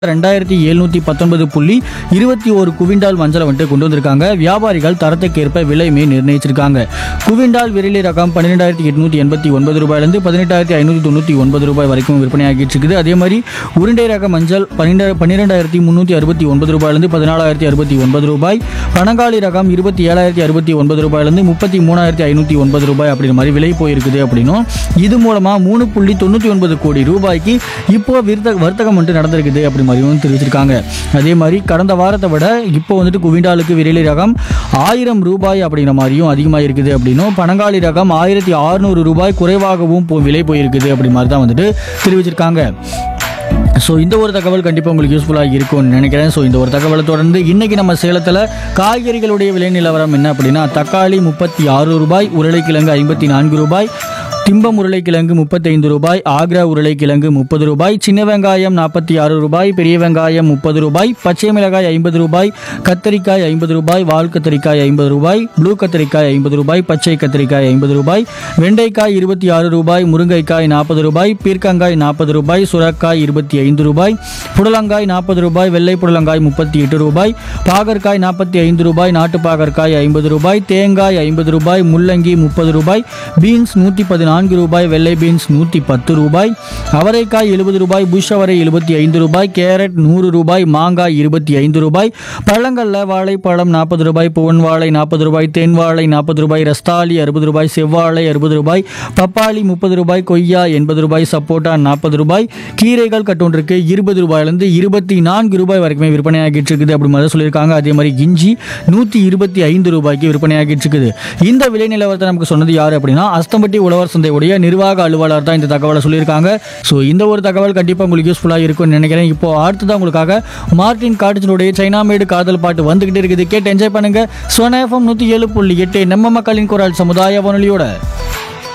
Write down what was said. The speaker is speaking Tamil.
ரெண்டாயிரத்தி எழுநூற்றி பத்தொன்பது புள்ளி இருபத்தி ஒரு குவிண்டால் மஞ்சளை வந்துட்டு கொண்டு வந்திருக்காங்க வியாபாரிகள் தரத்துக்கேற்ப விலையுமே நிர்ணயிச்சிருக்காங்க குவிண்டால் விரலி ரகம் பன்னிரெண்டாயிரத்தி எட்நூற்றி எண்பத்தி ஒன்பது ரூபாயிலிருந்து பதினெட்டாயிரத்தி ஐநூற்றி தொண்ணூற்றி ஒன்பது ரூபாய் வரைக்கும் விற்பனையாகிட்டு இருக்குது அதே மாதிரி உருண்டை ரக மஞ்சள் பன்னிரெண்டு பன்னிரெண்டாயிரத்தி முந்நூற்றி அறுபத்தி ஒன்பது ரூபாயிலிருந்து பதினாலாயிரத்தி அறுபத்தி ஒன்பது ரூபாய் பனங்காளி ரகம் இருபத்தி ஏழாயிரத்தி அறுபத்தி ஒன்பது ரூபாயிலிருந்து முப்பத்தி மூணாயிரத்தி ஐநூற்றி ஒன்பது ரூபாய் அப்படிங்கிற மாதிரி விலை போயிருக்குது அப்படின்னும் இது மூலமாக மூணு புள்ளி தொண்ணூற்றி ஒன்பது கோடி ரூபாய்க்கு இப்போ விருத்த வர்த்தகம் வந்துட்டு நடந்திருக்குது அப்படி மாதிரியும் தெரிவிச்சிருக்காங்க அதே மாதிரி கடந்த வாரத்தை விட இப்போ வந்துட்டு குவிண்டாலுக்கு விரலி ரகம் ஆயிரம் ரூபாய் அப்படிங்கிற மாதிரியும் அதிகமாக இருக்குது அப்படின்னும் பனங்காளி ரகம் ஆயிரத்தி அறுநூறு ரூபாய் குறைவாகவும் போ- விலை போயிருக்குது அப்படி மாதிரி தான் வந்துட்டு தெரிவிச்சிருக்காங்க ஸோ இந்த ஒரு தகவல் கண்டிப்பாக உங்களுக்கு யூஸ்ஃபுல்லாக இருக்கும்னு நினைக்கிறேன் ஸோ இந்த ஒரு தகவலை தொடர்ந்து இன்னைக்கு நம்ம சேலத்தில் காய்கறிகளுடைய விலை நிலவரம் என்ன அப்படின்னா தக்காளி முப்பத்தி ஆறு ரூபாய் உருளைக்கிழங்கு ஐம்பத்தி நான்கு ரூபாய் திம்பம் உருளைக்கிழங்கு முப்பத்தைந்து ரூபாய் ஆக்ரா உருளைக்கிழங்கு முப்பது ரூபாய் சின்ன வெங்காயம் நாற்பத்தி ஆறு ரூபாய் பெரிய வெங்காயம் முப்பது ரூபாய் பச்சை மிளகாய் ஐம்பது ரூபாய் கத்தரிக்காய் ஐம்பது ரூபாய் வால் கத்தரிக்காய் ஐம்பது ரூபாய் ப்ளூ கத்தரிக்காய் ஐம்பது ரூபாய் பச்சை கத்தரிக்காய் ஐம்பது ரூபாய் வெண்டைக்காய் இருபத்தி ஆறு ரூபாய் முருங்கைக்காய் நாற்பது ரூபாய் பீர்க்கங்காய் நாற்பது ரூபாய் சுரக்காய் இருபத்தி ஐந்து ரூபாய் புடலங்காய் நாற்பது ரூபாய் வெள்ளை புடலங்காய் முப்பத்தி எட்டு ரூபாய் பாகற்காய் நாற்பத்தி ஐந்து ரூபாய் நாட்டு பாகற்காய் ஐம்பது ரூபாய் தேங்காய் ஐம்பது ரூபாய் முள்ளங்கி முப்பது ரூபாய் பீன்ஸ் நூற்றி பதினான்கு ரூபாய் வெள்ளை பீன்ஸ் நூற்றி பத்து ரூபாய் அவரைக்காய் எழுபது ரூபாய் புஷ் அவரை எழுபத்தி ஐந்து ரூபாய் கேரட் நூறு ரூபாய் மாங்காய் இருபத்தி ஐந்து ரூபாய் பழங்களில் வாழைப்பழம் நாற்பது ரூபாய் புவன் வாழை நாற்பது ரூபாய் தேன் வாழை நாற்பது ரூபாய் ரஸ்தாலி அறுபது ரூபாய் செவ்வாழை அறுபது ரூபாய் பப்பாளி முப்பது ரூபாய் கொய்யா எண்பது ரூபாய் சப்போட்டா நாற்பது ரூபாய் கீரைகள் கட்டொன்றுக்கு இருபது ரூபாயிலிருந்து இருபத்தி நான்கு ரூபாய் வரைக்குமே விற்பனையாகிட்டு இருக்குது அப்படி மாதிரி சொல்லியிருக்காங்க அதே மாதிரி இஞ்சி நூற்றி இருபத்தி ஐந்து ரூபாய்க்கு விற்பனையாகிட்டு இருக்குது இந்த விலை நிலவரத்தை நமக்கு சொன்னது யார் அப்படின்னா அஸ்தம்பட்டி உழவர் சந்தையுடைய நிர்வாக அலுவலர் தான் இந்த தகவலை சொல்லியிருக்காங்க ஸோ இந்த ஒரு தகவல் கண்டிப்பாக உங்களுக்கு யூஸ்ஃபுல்லாக இருக்கும்னு நினைக்கிறேன் இப்போ அடுத்ததான் உங்களுக்காக மார்டின் கார்டினுடைய சைனா மேடு காதல் பாட்டு வந்துகிட்டே இருக்குது கேட்டு என்ஜாய் பண்ணுங்க சோனா எஃப்எம் நூற்றி ஏழு புள்ளி எட்டு நம்ம மக்களின் குரல் சமுதாய வானொலியோட